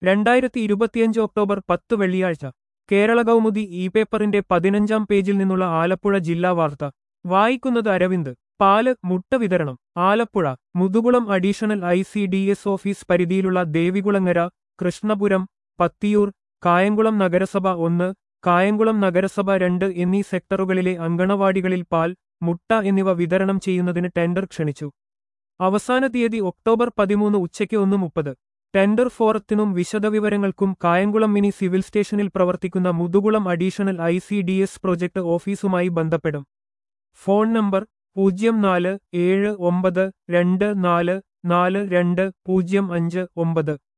രണ്ടായിരത്തി ഇരുപത്തിയഞ്ച് ഒക്ടോബർ പത്ത് വെള്ളിയാഴ്ച കേരള കൗമുദി ഇ പേപ്പറിന്റെ പതിനഞ്ചാം പേജിൽ നിന്നുള്ള ആലപ്പുഴ ജില്ലാ വാർത്ത വായിക്കുന്നത് അരവിന്ദ് പാല് മുട്ട വിതരണം Alappuzha Muthukulam additional I C D S office പരിധിയിലുള്ള ദേവികുളങ്ങര കൃഷ്ണപുരം പത്തിയൂർ കായംകുളം നഗരസഭ ഒന്ന് കായംകുളം നഗരസഭ രണ്ട് എന്നീ സെക്ടറുകളിലെ അങ്കണവാടികളിൽ പാൽ മുട്ട എന്നിവ വിതരണം ചെയ്യുന്നതിന് ടെൻഡർ ക്ഷണിച്ചു അവസാന തീയതി ഒക്ടോബർ പതിമൂന്ന് ഉച്ചയ്ക്ക് ഒന്ന് മുപ്പത് ടെൻഡർ ഫോറത്തിനും വിശദവിവരങ്ങൾക്കും കായംകുളം മിനി സിവിൽ സ്റ്റേഷനിൽ പ്രവർത്തിക്കുന്ന Muthukulam additional I C D S project ഓഫീസുമായി ബന്ധപ്പെടും ഫോൺ നമ്പർ പൂജ്യം നാല് ഏഴ് ഒമ്പത് രണ്ട് നാല് നാല് രണ്ട് പൂജ്യം അഞ്ച് ഒമ്പത്